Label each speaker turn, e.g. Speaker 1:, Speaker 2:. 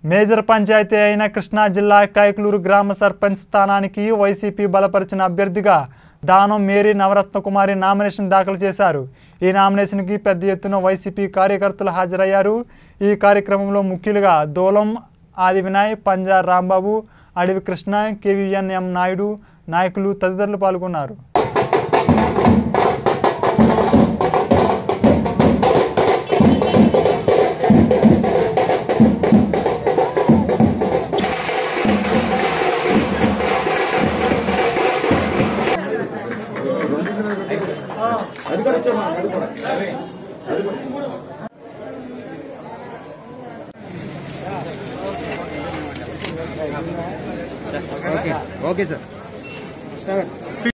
Speaker 1: major panchayat అయిన కృష్ణా జిల్లా కైకలూరు గ్రామ సర్పంచ్ స్థానానికి వైసీపీ బలపరిచిన అభ్యర్థిగా దానం మేరీ నవరత్న కుమారి నామినేషన్ దాఖలు చేశారు ఈ నామినేషన్కి పెద్ద ఎత్తున వైసీపీ కార్యకర్తలు హాజరయ్యారు ఈ కార్యక్రమంలో ముఖ్యులుగా దోలం ఆది వినాయ్ పంజా రాంబాబు అడవి కృష్ణ కేవీఎన్ ఎం నాయుడు నాయకులు తదితరులు పాల్గొన్నారు
Speaker 2: ఓకే ఓకే సార్ స్టార్